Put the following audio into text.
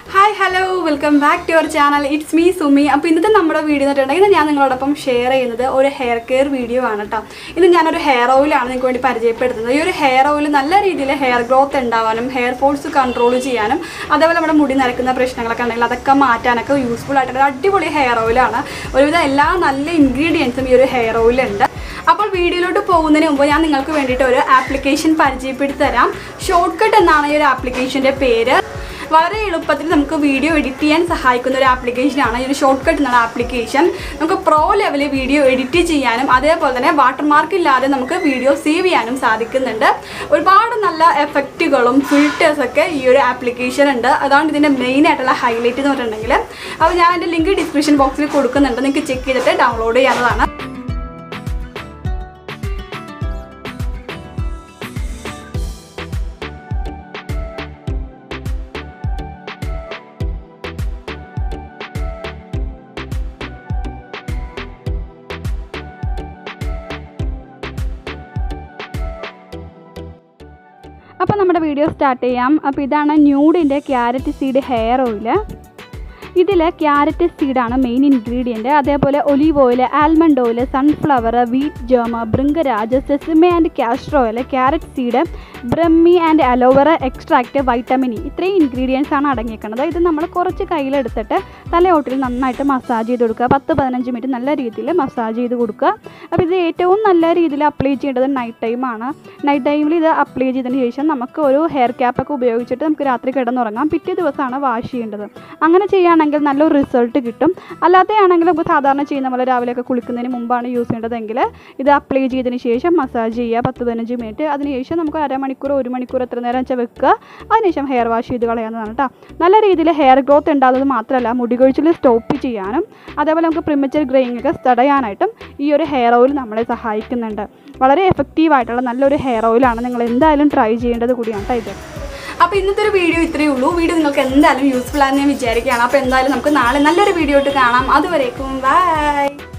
hi hello welcome back to your channel it's me Sumi അപ്പോൾ ഇന്നത്തെ നമ്മുടെ വീഡിയോ എന്ന് പറഞ്ഞിട്ടുണ്ടെങ്കിൽ ഞാൻ നിങ്ങളോടൊപ്പം ഷെയർ ചെയ്യുന്നത് ഒരു ഹെയർ കെയർ വീഡിയോ ആണ് കേട്ടോ ഇത് ഞാനൊരു ഹെയർ ഓയിലാണ് നിങ്ങൾക്ക് വേണ്ടി പരിചയപ്പെടുത്തുന്നത് ഈ ഒരു ഹെയർ ഓയിൽ നല്ല രീതിയിൽ ഹെയർ ഗ്രോത്ത് ഉണ്ടാവാനും ഹെയർ ഫോൾസ് കൺട്രോൾ ചെയ്യാനും അതേപോലെ നമ്മുടെ മുടി നരക്കുന്ന പ്രശ്നങ്ങളൊക്കെ ഉണ്ടെങ്കിൽ അതൊക്കെ മാറ്റാനൊക്കെ യൂസ്ഫുൾ ആയിട്ടുള്ള ഒരു അടിപൊളി ഹെയർ ഓയിലാണ് ഒരുവിധം എല്ലാ നല്ല ഇൻഗ്രീഡിയൻസും ഈ ഒരു ഹെയർ ഓയിലുണ്ട് അപ്പോൾ വീഡിയോയിലോട്ട് പോകുന്നതിന് മുമ്പ് ഞാൻ നിങ്ങൾക്ക് വേണ്ടിയിട്ട് ഒരു ആപ്ലിക്കേഷൻ പരിചയപ്പെടുത്തി തരാം ഷോർട്ട് കട്ട് എന്നാണ് ഈ ഒരു ആപ്ലിക്കേഷൻ്റെ പേര് വളരെ എളുപ്പത്തിൽ നമുക്ക് വീഡിയോ എഡിറ്റ് ചെയ്യാൻ സഹായിക്കുന്ന ഒരു ആപ്ലിക്കേഷനാണ് ഈ ഒരു ഷോർട്ട് കട്ട് എന്നുള്ള ആപ്ലിക്കേഷൻ നമുക്ക് പ്രോ ലെവലിൽ വീഡിയോ എഡിറ്റ് ചെയ്യാനും അതേപോലെ തന്നെ വാട്ടർമാർക്ക് ഇല്ലാതെ നമുക്ക് വീഡിയോ സേവ് ചെയ്യാനും സാധിക്കുന്നുണ്ട് ഒരുപാട് നല്ല എഫക്റ്റുകളും ഫിൽറ്റേഴ്സൊക്കെ ഈ ഒരു ആപ്ലിക്കേഷൻ ഉണ്ട് അതാണ് ഇതിൻ്റെ മെയിൻ ആയിട്ടുള്ള ഹൈലൈറ്റ് എന്ന് പറഞ്ഞിട്ടുണ്ടെങ്കിൽ അപ്പോൾ ഞാൻ എൻ്റെ ലിങ്ക് ഡിസ്ക്രിപ്ഷൻ ബോക്സിൽ കൊടുക്കുന്നുണ്ട് നിങ്ങൾക്ക് ചെക്ക് ചെയ്തിട്ട് ഡൗൺലോഡ് ചെയ്യാവുന്നതാണ് അപ്പോൾ നമ്മുടെ വീഡിയോ സ്റ്റാർട്ട് ചെയ്യാം അപ്പോൾ ഇതാണ് ന്യൂഡിൻ്റെ ക്യാരറ്റ് സീഡ് ഹെയർ ഓയിൽ ഇതിൽ ക്യാരറ്റ് സീഡാണ് മെയിൻ ഇൻഗ്രീഡിയൻറ്റ് അതേപോലെ olive oil almond oil sunflower wheat germ bhringraj sesame and castor oil carrot seed Brahmi and aloe vera extract vitamin E ഇത്രയും ഇൻഗ്രീഡിയൻസ് ആണ് അടങ്ങിയിരിക്കുന്നത് ഇത് നമ്മൾ കുറച്ച് കയ്യിലെടുത്തിട്ട് തലയോട്ടിൽ നന്നായിട്ട് മസാജ് ചെയ്ത് കൊടുക്കുക പത്ത് പതിനഞ്ച് മിനിറ്റ് നല്ല രീതിയിൽ മസാജ് ചെയ്ത് കൊടുക്കുക അപ്പോൾ ഇത് ഏറ്റവും നല്ല രീതിയിൽ അപ്ലൈ ചെയ്യേണ്ടത് നൈറ്റ് ടൈമാണ് നൈറ്റ് ടൈമിൽ ഇത് അപ്ലൈ ചെയ്തതിന് ശേഷം നമുക്ക് ഒരു ഹെയർ ക്യാപ്പൊക്കെ ഉപയോഗിച്ചിട്ട് നമുക്ക് രാത്രി കിടന്നുറങ്ങാം പിറ്റേ ദിവസമാണ് വാഷ് ചെയ്യേണ്ടത് അങ്ങനെ ചെയ്യുകയാണെങ്കിൽ നല്ലൊരു റിസൾട്ട് കിട്ടും അല്ലാതെയാണെങ്കിൽ നമുക്ക് സാധാരണ ചെയ്യുന്ന പോലെ രാവിലെയൊക്കെ കുളിക്കുന്നതിന് മുമ്പാണ് യൂസ് ചെയ്യേണ്ടതെങ്കിൽ ഇത് അപ്ലൈ ചെയ്തതിന് ശേഷം മസാജ് ചെയ്യുക പത്ത് പതിനഞ്ച് മിനിറ്റ് അതിനുശേഷം നമുക്ക് അരമണിക്കൂർ ഒരു മണിക്കൂർ എത്ര നേരം വെച്ചാൽ വെക്കുക അതിനുശേഷം ഹെയർ വാഷ് ചെയ്ത് കളയാവുന്നതാണ് കേട്ടോ നല്ല രീതിയിൽ ഹെയർ ഗ്രോത്ത് ഉണ്ടാകുന്നത് മാത്രമല്ല മുടി കൊഴിച്ചിൽ സ്റ്റോപ്പ് ചെയ്യാനും അതേപോലെ നമുക്ക് പ്രിമച്ചർ ഗ്രേയിങ് ഒക്കെ തടയാനായിട്ടും ഈ ഒരു ഹെയർ ഓയിൽ നമ്മളെ സഹായിക്കുന്നുണ്ട് വളരെ എഫക്റ്റീവ് ആയിട്ടുള്ള നല്ലൊരു ഹെയർ ഓയിലാണ് നിങ്ങൾ എന്തായാലും ട്രൈ ചെയ്യേണ്ടത് കൂടിയാണ് കേട്ടോ ഇത് അപ്പോൾ ഇന്നത്തെ ഒരു വീഡിയോ ഇത്രയേ ഉള്ളൂ വീഡിയോ നിങ്ങൾക്ക് എന്തായാലും യൂസ്ഫുൾ ആണെന്ന് ഞാൻ വിചാരിക്കുകയാണ് അപ്പോൾ എന്തായാലും നമുക്ക് നാളെ നല്ലൊരു വീഡിയോ ഇട്ട് കാണാം അതുവരേക്കും ബൈ